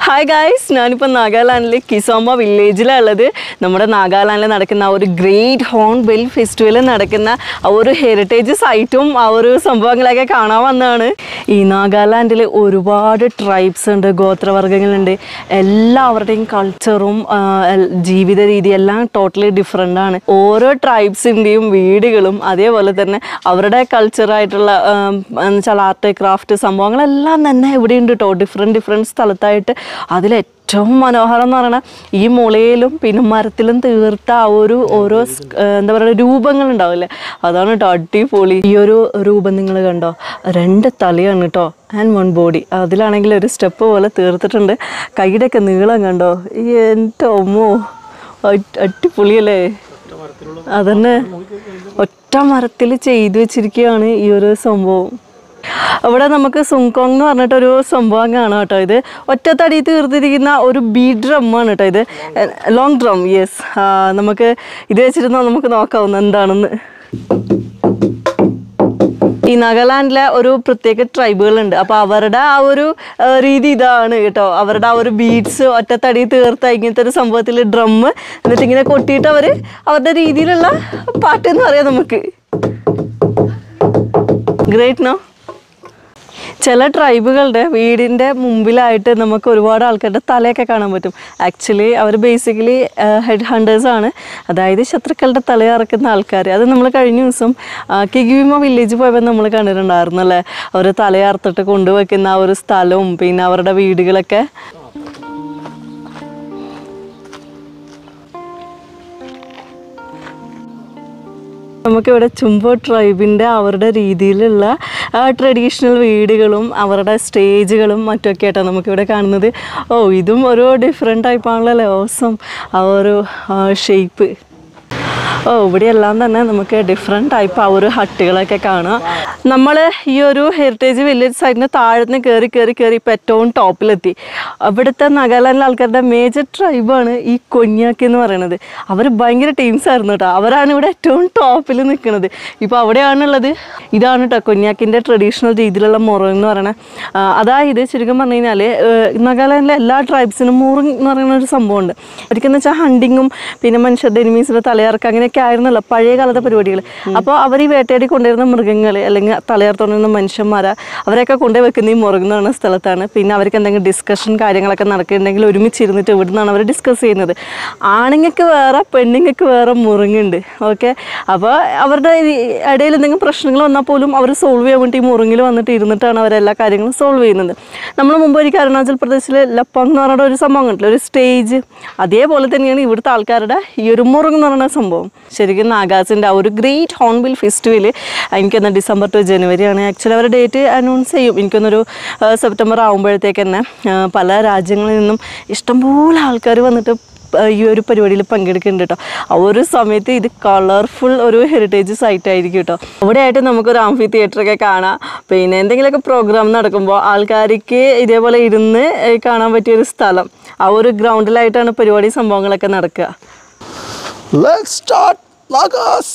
Hi guys ഞാനിപ്പോൾ നാഗാലാൻഡിലെ കിസോമ വില്ലേജിലാണ് ഉള്ളത് നമ്മുടെ നാഗാലാൻഡിൽ നടക്കുന്ന ആ ഒരു ഗ്രേറ്റ് ഹോൺ ബെൽ ഫെസ്റ്റിവൽ നടക്കുന്ന ആ ഒരു ഹെറിറ്റേജ് സൈറ്റും ആ ഒരു സംഭവങ്ങളൊക്കെ കാണാൻ വന്നതാണ് ഈ നാഗാലാൻഡിൽ ഒരുപാട് ട്രൈബ്സ് ഉണ്ട് ഗോത്രവർഗ്ഗങ്ങളുണ്ട് എല്ലാവരുടെയും കൾച്ചറും ജീവിത രീതി എല്ലാം ടോട്ടലി ഡിഫറെൻ്റ് ആണ് ഓരോ ട്രൈബ്സിൻ്റെയും വീടുകളും അതേപോലെ തന്നെ അവരുടെ കൾച്ചറായിട്ടുള്ള എന്നുവെച്ചാൽ ആർട്ട് ക്രാഫ്റ്റ് സംഭവങ്ങളെല്ലാം തന്നെ ഇവിടെയുണ്ട് കേട്ടോ ഡിഫറെൻറ്റ് ഡിഫറെൻറ്റ് സ്ഥലത്തായിട്ട് അതിൽ ഏറ്റവും മനോഹരം എന്ന് പറയുന്നത് ഈ മുളയിലും പിന്നെ മരത്തിലും തീർത്ത ആ ഒരു ഓരോ സ്- ആ, എന്താ പറയുക രൂപങ്ങൾ ഉണ്ടാവില്ലേ അതാണ് കേട്ടോ അടിപൊളി ഈ ഒരു രൂപം നിങ്ങൾ കണ്ടോ രണ്ട് തലയാണ് കേട്ടോ ആൻഡ് വൺ ബോഡി അതിലാണെങ്കിൽ ഒരു സ്റ്റെപ്പ് പോലെ തീർത്തിട്ടുണ്ട് കൈയുടെ ഒക്കെ നീളം കണ്ടോ ഈ എൻ്റെ ഒമ്മോ അടി- അടിപൊളിയല്ലേ അതന്നെ ഒറ്റ മരത്തിൽ ചെയ്തു വെച്ചിരിക്കുകയാണ് ഈ ഒരു സംഭവം അവിടെ നമുക്ക് സുങ്കോങ് എന്ന് പറഞ്ഞിട്ടൊരു സംഭവം കാണാം കേട്ടോ ഇത് ഒറ്റത്തടി തീർത്തിരിക്കുന്ന ഒരു ബീ ഡ്രമ്മാണ് കേട്ടോ ഇത് ലോങ് ഡ്രം യെസ് നമുക്ക് ഇത് വെച്ചിരുന്ന നമുക്ക് നോക്കാവുന്ന എന്താണെന്ന് ഈ നാഗാലാൻഡിലെ ഒരു പ്രത്യേക ട്രൈബുകളുണ്ട് അപ്പോൾ അവരുടെ ആ ഒരു ആ, രീതി ഇതാണ് കേട്ടോ അവരുടെ ആ ഒരു ബീഡ്സ് ഒറ്റത്തടി തീർത്ത ഇങ്ങനത്തെ ഒരു സംഭവത്തിൽ ഡ്രം എന്നിട്ട് ഇങ്ങനെ കൊട്ടിയിട്ട് അവർ അവരുടെ രീതിയിലുള്ള പാട്ട് എന്ന് പറയാം നമുക്ക് ഗ്രേറ്റ് നോ ചില ട്രൈബുകളുടെ വീടിൻ്റെ മുമ്പിലായിട്ട് നമുക്ക് ഒരുപാട് ആൾക്കാരുടെ തലയൊക്കെ കാണാൻ പറ്റും ആക്ച്വലി അവർ ബേസിക്കലി ഹെഡ് ഹണ്ടേഴ്സ് ആണ് അതായത് ശത്രുക്കളുടെ തല ഇറക്കുന്ന ആൾക്കാർ അത് നമ്മൾ കഴിഞ്ഞ ദിവസം കിഗിവിമ വില്ലേജ് പോയപ്പോൾ നമ്മൾ കണ്ടിട്ടുണ്ടായിരുന്നു അല്ലേ അവർ തലയർത്തിട്ട് കൊണ്ടുവയ്ക്കുന്ന ആ ഒരു സ്ഥലവും പിന്നെ അവരുടെ വീടുകളൊക്കെ നമുക്കിവിടെ ചുംബോ ട്രൈബിൻ്റെ അവരുടെ രീതിയിലുള്ള ട്രഡീഷണൽ വീടുകളും അവരുടെ സ്റ്റേജുകളും മറ്റൊക്കെ ആയിട്ടാണ് നമുക്കിവിടെ കാണുന്നത് ഓ ഇതും ഒരു ഡിഫറെൻ്റ് ടൈപ്പാണല്ലോ ഓസം ആ ഒരു ഷേപ്പ് ഓ ഇവിടെയെല്ലാം തന്നെ നമുക്ക് ഡിഫറെൻറ്റ് ടൈപ്പ് ആ ഒരു ഹട്ടുകളൊക്കെ കാണാം നമ്മൾ ഈ ഒരു ഹെറിറ്റേജ് വില്ലേജ് സൈഡിന് താഴത്തുനിന്ന് കയറി കയറി കയറി ഇപ്പോൾ ഏറ്റവും ടോപ്പിലെത്തി അവിടുത്തെ നാഗാലാൻഡിലെ ആൾക്കാരുടെ മേജർ ട്രൈബാണ് ഈ കൊഞ്ഞാക്കി എന്ന് പറയുന്നത് അവർ ഭയങ്കര ടീംസ് ആയിരുന്നു കേട്ടോ അവരാണ് ഇവിടെ ഏറ്റവും ടോപ്പിൽ നിൽക്കുന്നത് ഇപ്പോൾ അവിടെയാണുള്ളത് ഇതാണ് കേട്ടോ കൊഞ്ഞാക്കിൻ്റെ ട്രഡീഷണൽ രീതിയിലുള്ള മുറ എന്ന് പറയുന്നത് ആ, അതായത് ചുരുക്കം പറഞ്ഞു കഴിഞ്ഞാൽ നാഗാലാൻഡിലെ എല്ലാ ട്രൈബ്സിനും മുറിങ് എന്ന് പറയുന്ന ഒരു സംഭവമുണ്ട് അവർക്കെന്ന് വെച്ചാൽ ഹണ്ടിങ്ങും പിന്നെ മനുഷ്യരുടെ എനിമീസിൻ്റെ തലയിറക്കം അങ്ങനെയൊക്കെ ആയിരുന്നല്ലോ പഴയ കാലത്തെ പരിപാടികൾ അപ്പോൾ അവർ ഈ വേട്ടയാടി കൊണ്ടുവരുന്ന മൃഗങ്ങൾ അല്ലെങ്കിൽ തലയർത്തുകൊണ്ടിരുന്ന മനുഷ്യന്മാരെ അവരെയൊക്കെ കൊണ്ടുപോയി വെക്കുന്ന ഈ മുറുക് എന്ന് പറയുന്ന സ്ഥലത്താണ് പിന്നെ അവർക്ക് എന്തെങ്കിലും ഡിസ്കഷൻ കാര്യങ്ങളൊക്കെ നടക്കുന്നുണ്ടെങ്കിൽ ഒരുമിച്ച് ഇരുന്നിട്ട് ഇവിടെ നിന്നാണ് അവർ ഡിസ്കസ് ചെയ്യുന്നത് ആണുങ്ങൾക്ക് വേറെ പെണ്ണുങ്ങൾക്ക് വേറെ മുറുങ്ങുണ്ട് ഓക്കെ അപ്പോൾ അവരുടെ ഈ ഇടയിൽ എന്തെങ്കിലും പ്രശ്നങ്ങൾ വന്നാൽ പോലും അവർ സോൾവ് ചെയ്യാൻ വേണ്ടി ഈ മുറുങ്ങിൽ വന്നിട്ട് ഇരുന്നിട്ടാണ് അവരെല്ലാ കാര്യങ്ങളും സോൾവ് ചെയ്യുന്നത് നമ്മൾ മുമ്പ് ഒരിക്കൽ അരുണാചൽ പ്രദേശിലെ ലപ്പാങ് എന്ന് പറയുന്ന ഒരു സംഭവം കണ്ടില്ല ഒരു സ്റ്റേജ് അതേപോലെ തന്നെയാണ് ഇവിടുത്തെ ആൾക്കാരുടെ ഈ ഒരു മുറുങ്ങ് എന്ന് പറയുന്ന സംഭവം ശരിക്കും നാഗാസിൻ്റെ ആ ഒരു ഗ്രേറ്റ് ഹോൺബിൽ ഫെസ്റ്റിവൽ എനിക്കൊന്ന് ഡിസംബർ ടു ജനുവരിയാണ് ആക്ച്വലി അവരുടെ ഡേറ്റ് അനൗൺസ് ചെയ്യും എനിക്കൊന്നൊരു ആ, സെപ്റ്റംബർ ആകുമ്പോഴത്തേക്ക് തന്നെ ആ, പല രാജ്യങ്ങളിൽ നിന്നും ഇഷ്ടംപോലെ ആൾക്കാർ വന്നിട്ട് ആ, ഈ ഒരു പരിപാടിയിൽ പങ്കെടുക്കുന്നുണ്ട് കേട്ടോ ആ ഒരു സമയത്ത് ഇത് കളർഫുൾ ഒരു ഹെറിറ്റേജ് സൈറ്റ് ആയിരിക്കും കേട്ടോ അവിടെയായിട്ട് നമുക്കൊരു ആംഫി തിയേറ്റർ ഒക്കെ കാണാം പിന്നെ എന്തെങ്കിലുമൊക്കെ പ്രോഗ്രാം നടക്കുമ്പോൾ ആൾക്കാർക്ക് ഇതേപോലെ ഇരുന്ന് ഏ, കാണാൻ പറ്റിയൊരു സ്ഥലം ആ ഒരു ഗ്രൗണ്ടിലായിട്ടാണ് പരിപാടി സംഭവങ്ങളൊക്കെ നടക്കുക Let's start Nagas.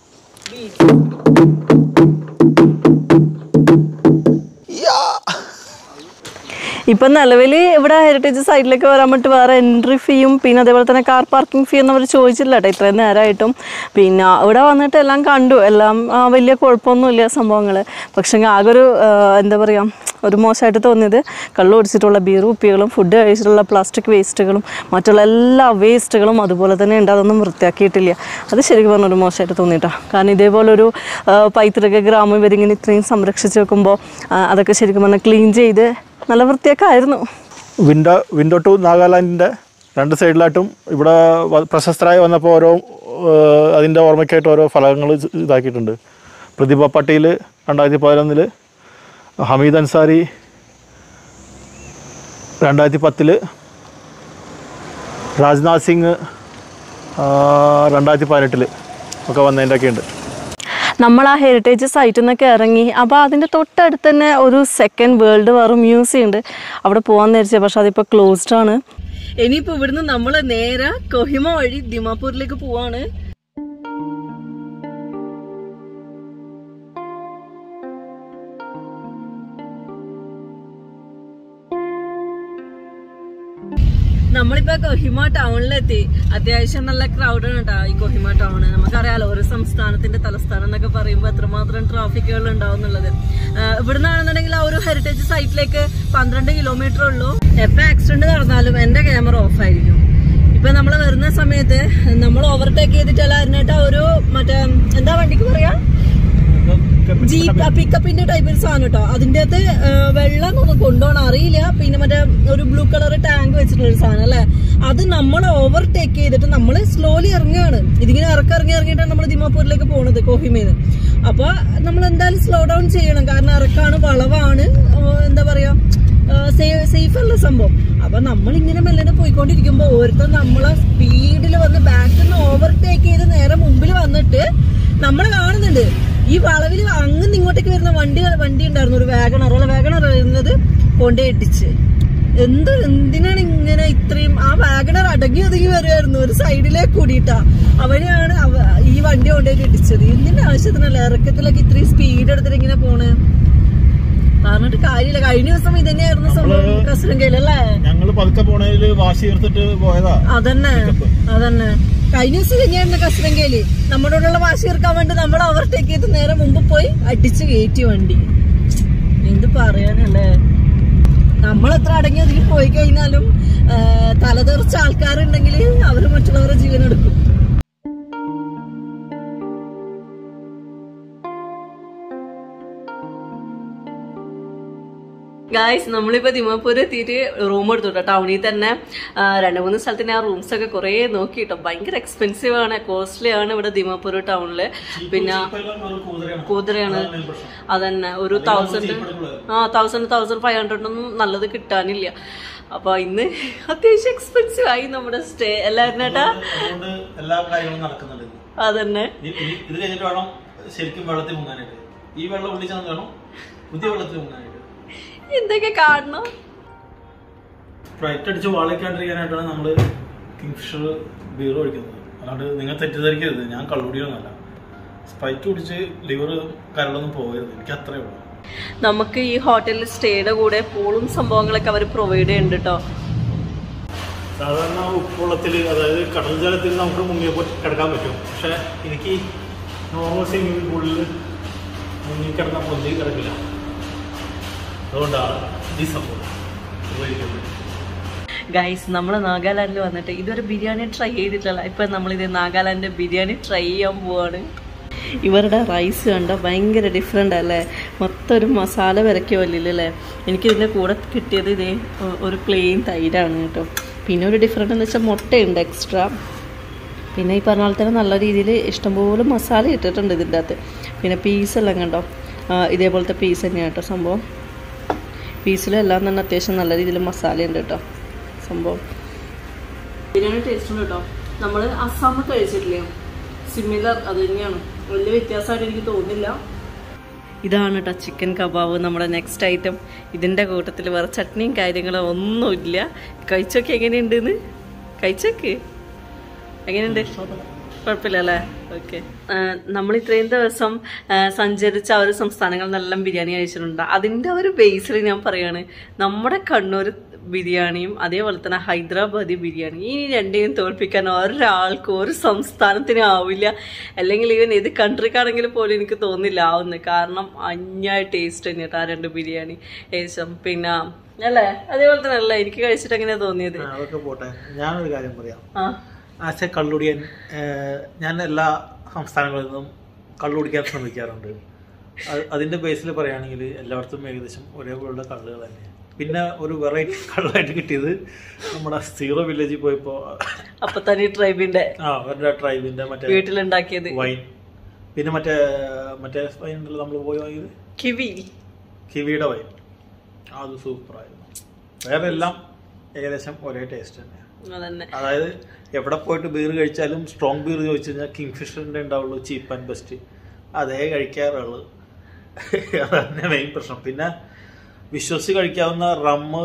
Yeah. ഇപ്പം നിലവിൽ ഇവിടെ ഹെറിറ്റേജ് സൈഡിലേക്ക് വരാൻ വേണ്ടി വേറെ എൻട്രി ഫീയും പിന്നെ അതേപോലെ തന്നെ കാർ പാർക്കിംഗ് ഫീ ഒന്നും അവർ ചോദിച്ചില്ല കേട്ടോ ഇത്രയും നേരമായിട്ടും പിന്നെ ഇവിടെ വന്നിട്ട് എല്ലാം കണ്ടു എല്ലാം ആ, വലിയ കുഴപ്പമൊന്നുമില്ല സംഭവങ്ങൾ പക്ഷേ ആകെ ഒരു ആ, എന്താ പറയുക ഒരു മോശമായിട്ട് തോന്നിയത് കള്ളു കുടിച്ചിട്ടുള്ള ബീർ കുപ്പികളും ഫുഡ് കഴിച്ചിട്ടുള്ള പ്ലാസ്റ്റിക് വേസ്റ്റുകളും മറ്റുള്ള എല്ലാ വേസ്റ്റുകളും അതുപോലെ തന്നെ ഉണ്ട് അതൊന്നും വൃത്തിയാക്കിയിട്ടില്ല അത് ശരിക്കും പറഞ്ഞ ഒരു മോശമായിട്ട് തോന്നിയിട്ടാ കാരണം ഇതേപോലൊരു ആ, പൈതൃക ഗ്രാമം ഇവരിങ്ങനെ ഇത്രയും സംരക്ഷിച്ച് വെക്കുമ്പോൾ ആ, അതൊക്കെ ശരിക്കും പറഞ്ഞാൽ ക്ലീൻ ചെയ്ത് നല്ല വൃത്തിയൊക്കെ ആയിരുന്നു വിൻഡോ വിൻഡോ ടു നാഗാലാൻഡിൻ്റെ രണ്ട് സൈഡിലായിട്ടും ഇവിടെ വ- പ്രശസ്തരായി വന്നപ്പോൾ ഓരോ ഏഹ്, അതിൻ്റെ ഓർമ്മയ്ക്കായിട്ട് ഓരോ ഫലകങ്ങൾ ഇതാക്കിയിട്ടുണ്ട് പ്രതിഭ പട്ടേൽ രണ്ടായിരത്തി പതിനൊന്നിൽ ഹമീദ് അൻസാരി രണ്ടായിരത്തി പത്തിൽ രാജ്നാഥ് സിംഗ് രണ്ടായിരത്തി പതിനെട്ടിൽ ഒക്കെ വന്നതിൻ്റെ ഒക്കെ ഉണ്ട് നമ്മൾ ആ ഹെറിറ്റേജ് സൈറ്റിൽ നിന്നൊക്കെ ഇറങ്ങി അപ്പോൾ അതിൻ്റെ തൊട്ടടുത്ത് തന്നെ ഒരു സെക്കൻഡ് വേൾഡ് വാർ മ്യൂസിയം ഉണ്ട് അവിടെ പോകാൻ നേരിച്ചത് പക്ഷെ അതിപ്പോൾ ക്ലോസ്ഡ് ആണ് ഇനിയിപ്പോൾ ഇവിടുന്ന് നമ്മൾ നേരെ കൊഹിമ വഴി ദിമാപൂരിലേക്ക് പോവാണ് നമ്മളിപ്പോ കൊഹിമ ടൗണിലെത്തി അത്യാവശ്യം നല്ല ക്രൗഡാണ് കേട്ടോ ഈ കൊഹിമ ടൗൺ നമുക്കറിയാലോ ഒരു സംസ്ഥാനത്തിന്റെ തലസ്ഥാനം എന്നൊക്കെ പറയുമ്പോൾ എത്രമാത്രം ട്രാഫിക്കുകൾ ഉണ്ടാവും എന്നുള്ളത് ഇവിടുന്നാണെന്നുണ്ടെങ്കിൽ ആ ഒരു ഹെറിറ്റേജ് സൈറ്റിലേക്ക് പന്ത്രണ്ട് കിലോമീറ്റർ ഉള്ളൂ എപ്പോ ആക്സിഡന്റ് നടന്നാലും എന്റെ ക്യാമറ ഓഫ് ആയിരിക്കും ഇപ്പൊ നമ്മൾ വരുന്ന സമയത്ത് നമ്മൾ ഓവർടേക്ക് ചെയ്തിട്ടല്ല അതിനായിട്ട് ഒരു മറ്റേ എന്താ വണ്ടിക്ക് പറയാ ജീപ്പ് പിക്കപ്പിന്റെ ടൈപ്പ് ഒരു സാധനം കേട്ടോ അതിന്റെ അകത്ത് ആ, വെള്ളം ഒന്നും കൊണ്ടുപോകണം അറിയില്ല പിന്നെ മറ്റേ ഒരു ബ്ലൂ കളർ ടാങ്ക് വെച്ചിട്ടുള്ള ഒരു സാധനം അല്ലെ അത് നമ്മൾ ഓവർടേക്ക് ചെയ്തിട്ട് നമ്മൾ സ്ലോലി ഇറങ്ങുകയാണ് ഇതിങ്ങനെ ഇറക്കി ഇറങ്ങി ഇറങ്ങിയിട്ടാണ് നമ്മൾ ദിമാപൂരിലേക്ക് പോണത് കോഹിമേന്ന് അപ്പൊ നമ്മൾ എന്തായാലും സ്ലോ ഡൗൺ ചെയ്യണം കാരണം ഇറക്കാണ് വളവാണ് ആ, എന്താ പറയാ സേഫ് അല്ല സംഭവം അപ്പൊ നമ്മൾ ഇങ്ങനെ മെല്ലനെ പോയിക്കൊണ്ടിരിക്കുമ്പോ ഓരോരുത്തർ നമ്മളെ സ്പീഡിൽ വന്ന് ബാക്കിൽ നിന്ന് ഓവർടേക്ക് ചെയ്ത് നേരെ മുമ്പിൽ വന്നിട്ട് നമ്മൾ കാണുന്നുണ്ട് ഈ വളവിൽ അങ്ങ് ഇങ്ങോട്ടേക്ക് വരുന്ന വണ്ടി വണ്ടി ഉണ്ടായിരുന്നു ഒരു വാഗണർ അല്ല വാഗണർ വരുന്നത് കൊണ്ടേ ഇടിച്ച് എന്ത് എന്തിനാണ് ഇങ്ങനെ ഇത്രയും ആ വാഗണർ അടങ്ങി ഒതുങ്ങി വരുമായിരുന്നു ഒരു സൈഡിലേക്ക് കൂടിയിട്ടാ അവനെയാണ് അവ- ഈ വണ്ടി കൊണ്ടേക്ക് ഇടിച്ചത് എന്തിന്റെ ആവശ്യത്തിനല്ല ഇറക്കത്തിലൊക്കെ ഇത്രയും സ്പീഡ് എടുത്തിട്ട് ഇങ്ങനെ പോണ് പറഞ്ഞിട്ട് കാര്യമില്ല കഴിഞ്ഞ ദിവസം ഇതന്നെയായിരുന്നു സംഭവം കസരങ്കയിലല്ലേ ഞങ്ങൾ പതുക്കെ പോണതിൽ വാശി തീർത്തിട്ട് പോയതാ അതന്നെ അതന്നെ കഴിഞ്ഞ ദിവസം തന്നെയായിരുന്നു കസരങ്കയില് നമ്മുടെ കൂടെയുള്ള വാശി തീർക്കാൻ വേണ്ടി നമ്മൾ ഓവർടേക്ക് ചെയ്ത് നേരെ മുമ്പ് പോയി അടിച്ച് കയറ്റി വണ്ടി എന്ത് പറയാനല്ലേ നമ്മൾ എത്ര അടങ്ങി ഒതുങ്ങി പോയി കഴിഞ്ഞാലും ആ, തലതെറിച്ച ആൾക്കാരുണ്ടെങ്കിൽ അവര് മറ്റുള്ളവരുടെ ജീവൻ എടുക്കും ഗായ്സ് നമ്മളിപ്പോ ദിമാപൂർ എത്തിയിട്ട് റൂം എടുത്തു കേട്ടോ ടൗണിൽ തന്നെ ആ, രണ്ട് മൂന്ന് സ്ഥലത്ത് ഞാൻ റൂംസ് ഒക്കെ കുറേ നോക്കി കേട്ടോ ഭയങ്കര എക്സ്പെൻസീവ് ആണ് കോസ്റ്റ്ലി ആണ് ഇവിടെ ദിമാപൂർ ടൗണില് പിന്നെ കൂതറയാണ് അതന്നെ ഒരു തൗസൻഡ് ആ തൗസൻഡ് തൗസൻഡ് ഫൈവ് ഹൺഡ്രഡ് ഒന്നും നല്ലത് കിട്ടാനില്ല അപ്പൊ ഇന്ന് അത്യാവശ്യം എക്സ്പെൻസീവ് ആയി നമ്മുടെ സ്റ്റേ എല്ലാവരും ഏട്ടാ അതുകൊണ്ട് എല്ലാ കാര്യങ്ങളും നടക്കുന്നുണ്ട് അതന്നെ ഇനി- ഇനി ഇത് കഴിഞ്ഞിട്ട് വേണം ശരിക്കും വെള്ളത്തിൽ മുങ്ങാനായിട്ട് ഈ വെള്ളം ഒളിച്ചാൽ വേണം പുതിയ വെള്ളത്തിൽ മുങ്ങാനായിട്ട് എന്തൊക്കെ കാണണം ഫ്ലൈറ്റ് അടിച്ച് വാളിക്കാണ്ടിരിക്കാനായിട്ടാണ് നമ്മൾ കിങ്ഫിഷർ ബീർ ഒഴിക്കുന്നത് അല്ലാണ്ട് നിങ്ങൾ തെറ്റിദ്ധരിക്കരുത് ഞാൻ കള്ളുടിയൊന്നുമല്ല സ്പ്രൈറ്റ് കുടിച്ച് ലിവർ കരളൊന്നും പോകരുത് എനിക്ക് അത്രേ ഉള്ളൂ നമുക്ക് ഈ ഹോട്ടലിൽ സ്റ്റേയുടെ കൂടെ പൂളും സംഭവങ്ങളൊക്കെ അവർ പ്രൊവൈഡ് ചെയ്യുന്നുണ്ട് കേട്ടോ സാധാരണ ഉപ്പുവെള്ളത്തിൽ അതായത് കടൽ ജലത്തിൽ നമുക്ക് മുങ്ങിയപ്പോൾ കിടക്കാൻ പറ്റും പക്ഷേ എനിക്ക് നോർമൽ സ്വിമ്മിംഗ് പൂളിൽ മുങ്ങി കിടക്കാൻ പൊന്തി കിടക്കില്ല അതുകൊണ്ടാണ് ഈ സംഭവം ഉപയോഗിക്കുന്നത് ഗൈസ് നമ്മൾ നാഗാലാൻഡിൽ വന്നിട്ട് ഇതൊരു ബിരിയാണി ട്രൈ ചെയ്തിട്ടില്ല ഇപ്പം നമ്മളിത് നാഗാലാൻഡ് ബിരിയാണി ട്രൈ ചെയ്യാൻ പോവാണ് ഇവരുടെ റൈസ് കണ്ട ഭയങ്കര ഡിഫറെൻ്റ് അല്ലേ മൊത്തം ഒരു മസാല വിരക്കിയ വല്ലില്ലല്ലേ എനിക്കിതിൻ്റെ കൂടെ കിട്ടിയത് ഇതേ ഒ- ഒരു പ്ലെയിൻ തൈരാണ് കേട്ടോ പിന്നെ ഒരു ഡിഫറെൻ്റ് എന്ന് വെച്ചാൽ മുട്ടയുണ്ട് എക്സ്ട്രാ പിന്നെ ഈ പറഞ്ഞ പോലെ തന്നെ നല്ല രീതിയിൽ ഇഷ്ടംപോലെ മസാല ഇട്ടിട്ടുണ്ട് ഇതിൻ്റെ അകത്ത് പിന്നെ പീസെല്ലാം കണ്ടോ ആ, ഇതേപോലത്തെ പീസ് തന്നെയാണ് കേട്ടോ സംഭവം പീസിലെല്ലാം തന്നെ അത്യാവശ്യം നല്ല രീതിയിൽ മസാല ഉണ്ട് കേട്ടോ സംഭവം ബിരിയാണി ടേസ്റ്റ് ഉണ്ട് കേട്ടോ നമ്മൾ അസാമ് കഴിച്ചിട്ടില്ലേ സിമിലർ അത് തന്നെയാണ് വലിയ വ്യത്യാസമായിട്ട് എനിക്ക് തോന്നില്ല ഇതാണ് കേട്ടോ ചിക്കൻ കബാബ് നമ്മുടെ നെക്സ്റ്റ് ഐറ്റം ഇതിൻ്റെ കൂട്ടത്തിൽ വേറെ ചട്നിയും കാര്യങ്ങളും ഒന്നുമില്ല കഴിച്ചൊക്കെ എങ്ങനെയുണ്ടെന്ന് കഴിച്ചോക്ക് എങ്ങനെയുണ്ട് കുഴപ്പമില്ല അല്ലേ ഓക്കെ നമ്മൾ ഇത്രയും ദിവസം ആ, സഞ്ചരിച്ച ആ ഒരു സംസ്ഥാനങ്ങളിലെല്ലാം ബിരിയാണി കഴിച്ചിട്ടുണ്ട് അതിൻ്റെ ഒരു ബേസിൽ ഞാൻ പറയാണ് നമ്മുടെ കണ്ണൂർ ബിരിയാണിയും അതേപോലെ തന്നെ ഹൈദരാബാദി ബിരിയാണി ഈ രണ്ടിനെയും തോൽപ്പിക്കാൻ ഒരാൾക്കും ഒരു സംസ്ഥാനത്തിനും ആവില്ല അല്ലെങ്കിൽ ഈവൻ ഏത് കൺട്രിക്കാണെങ്കിൽ പോലും എനിക്ക് തോന്നില്ല ആവുന്നത് കാരണം അന്യായ ടേസ്റ്റ് തന്നെയാട്ടോ ആ രണ്ട് ബിരിയാണി ഏകദേശം പിന്നെ അല്ലേ അതേപോലെ തന്നെ അല്ല എനിക്ക് കഴിച്ചിട്ട് എങ്ങനെയാ തോന്നിയത് അതൊക്കെ പോട്ടെ ഞാനൊരു കാര്യം പറയാം ആ ആസ് എ കള്ളുടിയൻ ഏഹ്, ഞാൻ എല്ലാ സംസ്ഥാനങ്ങളിൽ നിന്നും കള്ളുടിക്കാൻ ശ്രമിക്കാറുണ്ട് അത് അതിന്റെ ബേസിൽ പറയുകയാണെങ്കിൽ എല്ലായിടത്തും ഏകദേശം ഒരേപോലുള്ള കള്ളുകൾ തന്നെ പിന്നെ ഒരു വെറൈറ്റി കള്ളായിട്ട് കിട്ടിയത് നമ്മുടെ സീറോ വില്ലേജിൽ പോയപ്പോൾ അപ്പൊ തന്നെ ഈ ട്രൈബിന്റെ ആ അവരുടെ ട്രൈബിന്റെ മറ്റേ വീട്ടിലുണ്ടാക്കിയത് വൈൻ പിന്നെ മറ്റേ മറ്റേ വൈൻ ഉണ്ടല്ലോ നമ്മൾ പോയി വാങ്ങിയത് കിവി കിവിയുടെ വൈൻ അത് സൂപ്പറായിരുന്നു വേറെ എല്ലാം ഏകദേശം ഒരേ ടേസ്റ്റ് തന്നെയാണ് അതന്നെ അതായത് എവിടെ പോയിട്ട് ബീർ കഴിച്ചാലും സ്ട്രോങ് ബീർ ചോദിച്ചു കഴിഞ്ഞാൽ കിങ് ഫിഷറിന്റെ ഉണ്ടാവുള്ളൂ ചീപ്പ് ആൻഡ് ബെസ്റ്റ് അതേ കഴിക്കാറുള്ളൂ അതന്നെ മെയിൻ പ്രശ്നം പിന്നെ വിശ്വസിച്ച് കഴിക്കാവുന്ന റമ്മ്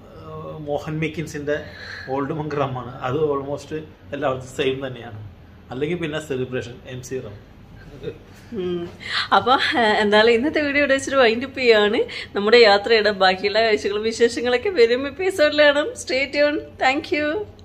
മോഹൻ മേക്കിൻസിന്റെ ഓൾഡ് മങ്ക് റമ്മാണ് അത് ഓൾമോസ്റ്റ് എല്ലായിടത്തും സെയിം തന്നെയാണ് അല്ലെങ്കിൽ പിന്നെ സെലിബ്രേഷൻ എം സി റം ഉം. അപ്പൊ ഏഹ്, എന്തായാലും ഇന്നത്തെ വീഡിയോ ഇവിടെ വെച്ചിട്ട് വൈൻഡപ്പ് ചെയ്യാണ് നമ്മുടെ യാത്രയുടെ ബാക്കിയുള്ള കാഴ്ചകളും വിശേഷങ്ങളൊക്കെ വരും എപ്പിസോഡിലാണ് സ്റ്റേ ട്യൂൺ താങ്ക് യു